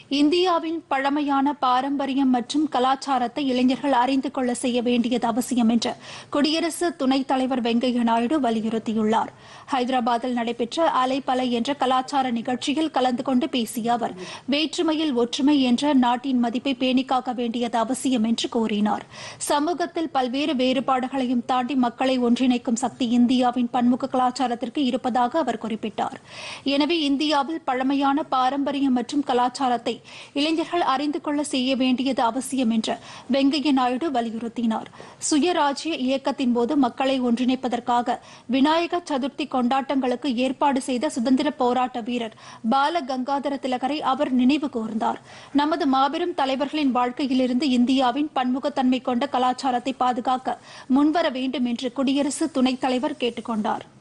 இந்தியாவின் பழமையான பாரம்பரியம் மற்றும் கலாச்சாரத்தை இளைஞர்கள் அறிந்து கொள்ள செய்ய வேண்டியது அவசியம் என்று குடியரசு துணைத் தலைவர் வெங்கையா நாயுடு வலியுறுத்தியுள்ளார் ஹைதராபாத்தில் நடைபெற்ற அலைப்பலை என்ற கலாச்சார நிகழ்ச்சியில் கலந்து கொண்டு பேசிய அவர் வேற்றுமையில் ஒற்றுமை என்ற நாட்டின் மதிப்பை பேணிக்காக்க வேண்டியது அவசியம் என்று கூறினார் சமூகத்தில் பல்வேறு வேறுபாடுகளையும் தாண்டி மக்களை ஒன்றிணைக்கும் சக்தி இந்தியாவின் பன்முக கலாச்சாரத்திற்கு இருப்பதாக அவர் குறிப்பிட்டார் எனவே இந்தியாவில் பழமையான பாரம்பரியம் மற்றும் கலாச்சாரத்தை இளைஞர்கள் அறிந்து கொள்ள செய்ய வேண்டியது அவசியம் என்று வெங்கையா நாயுடு வலியுறுத்தினார் சுயராஜ்ய இயக்கத்தின் போது மக்களை ஒன்றிணைப்பதற்காக விநாயக சதுர்த்தி கொண்டாட்டங்களுக்கு ஏற்பாடு செய்த சுதந்திர போராட்ட வீரர் பால கங்காதர திலகரை அவர் நினைவு கூர்ந்தார் நமது மாபெரும் தலைவர்களின் வாழ்க்கையிலிருந்து இந்தியாவின் பன்முகத்தன்மை கொண்ட கலாச்சாரத்தை பாதுகாக்க முன்வர வேண்டும் என்று குடியரசு துணைத் தலைவர் கேட்டுக் கொண்டார்